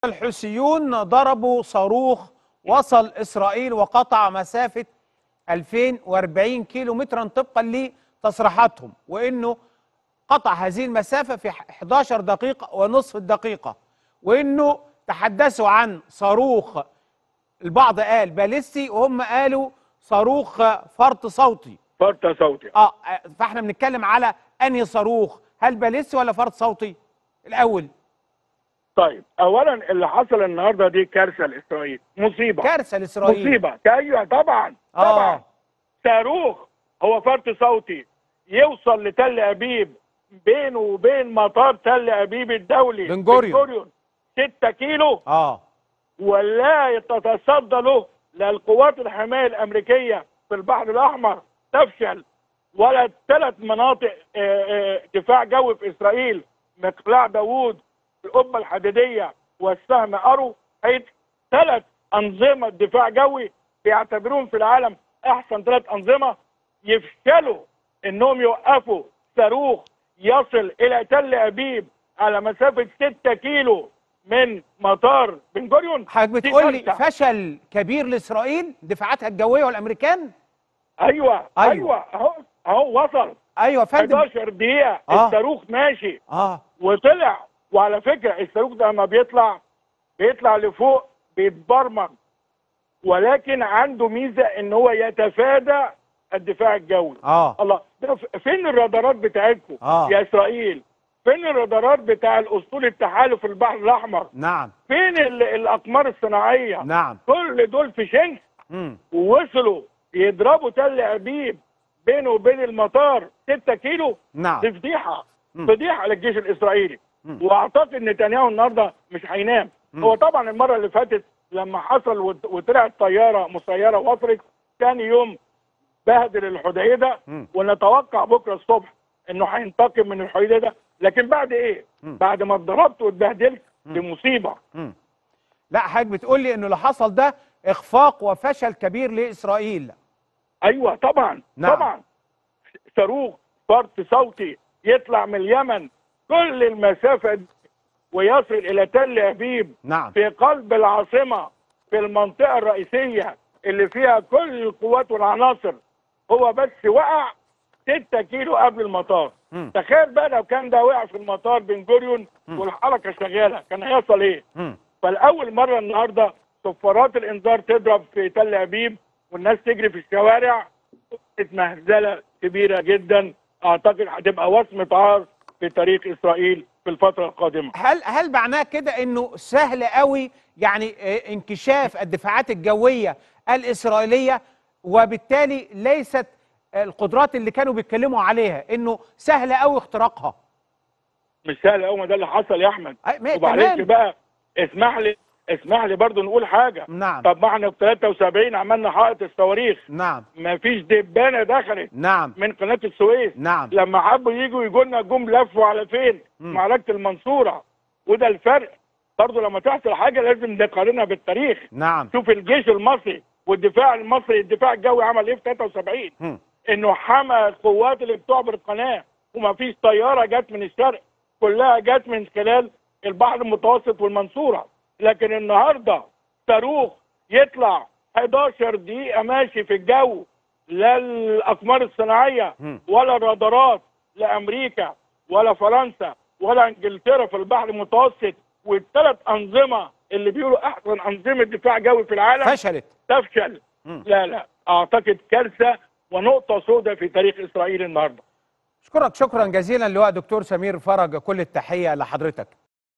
الحوثيون ضربوا صاروخ وصل إسرائيل وقطع مسافة 2040 كيلو مترا طبقا لتصريحاتهم وإنه قطع هذه المسافة في 11 دقيقة ونصف الدقيقة وإنه تحدثوا عن صاروخ البعض قال باليستي وهم قالوا صاروخ فرط صوتي فرط صوتي اه فاحنا بنتكلم على انهي صاروخ هل باليستي ولا فرط صوتي الاول طيب اولا اللي حصل النهارده دي كارثه لاسرائيل مصيبه كارثه لاسرائيل مصيبه ايوه طبعا آه. طبعا صاروخ هو فرط صوتي يوصل لتل ابيب بينه وبين مطار تل ابيب الدولي بن جوريون. جوريون 6 كيلو اه ولا تتصدى له لا القوات الحمايه الامريكيه في البحر الاحمر تفشل ولا ثلاث مناطق آه، آه، دفاع جوي في اسرائيل مقلاع داوود القبه الحديديه والسهم ارو هي ثلاث انظمه دفاع جوي بيعتبروهم في العالم احسن ثلاث انظمه يفشلوا انهم يوقفوا صاروخ يصل الى تل ابيب على مسافه 6 كيلو من مطار بن جوريون حضرتك دي بتقول لي كارثة. فشل كبير لاسرائيل دفاعاتها الجويه والامريكان ايوه أيوة. ايوه اهو اهو وصل ايوه يا فندم 11 دقيقه آه. الصاروخ ماشي اه وطلع وعلى فكره الصاروخ ده لما بيطلع بيطلع لفوق بيتبرمج ولكن عنده ميزه ان هو يتفادى الدفاع الجوي اه الله ده ف- فين الرادارات بتاعتكم آه. يا اسرائيل فين الرادارات بتاع الاسطول التحالف في البحر الاحمر نعم فين ال- الاقمار الصناعيه نعم كل دول في شنك امم ووصلوا يضربوا تل ابيب بينه وبين المطار 6 كيلو نعم دي فضيحه مم. فضيحه للجيش الاسرائيلي مم. واعتقد نتنياهو النهارده مش هينام مم. هو طبعا المره اللي فاتت لما حصل وت- وطلعت طياره مسيره وصلت ثاني يوم بهدل الحديده مم. ونتوقع بكره الصبح انه هينتقم من الحديده لكن بعد ايه؟ مم. بعد ما اتضربت واتبهدلت دي مصيبه مم. لا حضرتك بتقول لي انه اللي حصل ده اخفاق وفشل كبير لاسرائيل ايوه طبعا نعم. طبعا صاروخ فرط صوتي يطلع من اليمن كل المسافه دي ويصل الى تل ابيب نعم في قلب العاصمه في المنطقه الرئيسيه اللي فيها كل القوات والعناصر هو بس وقع 6 كيلو قبل المطار مم. تخيل بقى لو كان ده وقع في المطار بن جوريون والحركه شغاله كان هيحصل ايه؟ مم. فالاول مره النهارده صفارات الانذار تضرب في تل ابيب والناس تجري في الشوارع كانت مهزله كبيره جدا اعتقد هتبقى وصمه عار في تاريخ اسرائيل في الفتره القادمه هل هل معناه كده انه سهل قوي يعني آه، انكشاف الدفاعات الجويه الاسرائيليه وبالتالي ليست القدرات اللي كانوا بيتكلموا عليها انه سهل قوي اختراقها مش سهل قوي ما ده اللي حصل يا احمد أي- ما- ومعلش تمام. بقى اسمح لي اسمح لي برضو نقول حاجه نعم. طب ما احنا في 73 عملنا حائط الصواريخ نعم ما فيش دبانه دخلت نعم من قناه السويس نعم لما حبوا يجوا يجوا لنا جم لفوا على فين؟ مم. معركه المنصوره وده الفرق برضه لما تحصل حاجه لازم نقارنها بالتاريخ نعم شوف الجيش المصري والدفاع المصري الدفاع الجوي عمل ايه في 73 مم. انه حمى القوات اللي بتعبر القناه وما فيش طياره جت من الشرق كلها جت من خلال البحر المتوسط والمنصوره لكن النهارده صاروخ يطلع 11 دقيقه ماشي في الجو لا الاقمار الصناعيه مم. ولا الرادارات لا امريكا ولا فرنسا ولا انجلترا في البحر المتوسط والثلاث انظمه اللي بيقولوا احسن انظمه دفاع جوي في العالم فشلت تفشل مم. لا لا اعتقد كارثه ونقطه سوداء في تاريخ اسرائيل النهارده اشكرك شكرا جزيلا لواء دكتور سمير فرج كل التحيه لحضرتك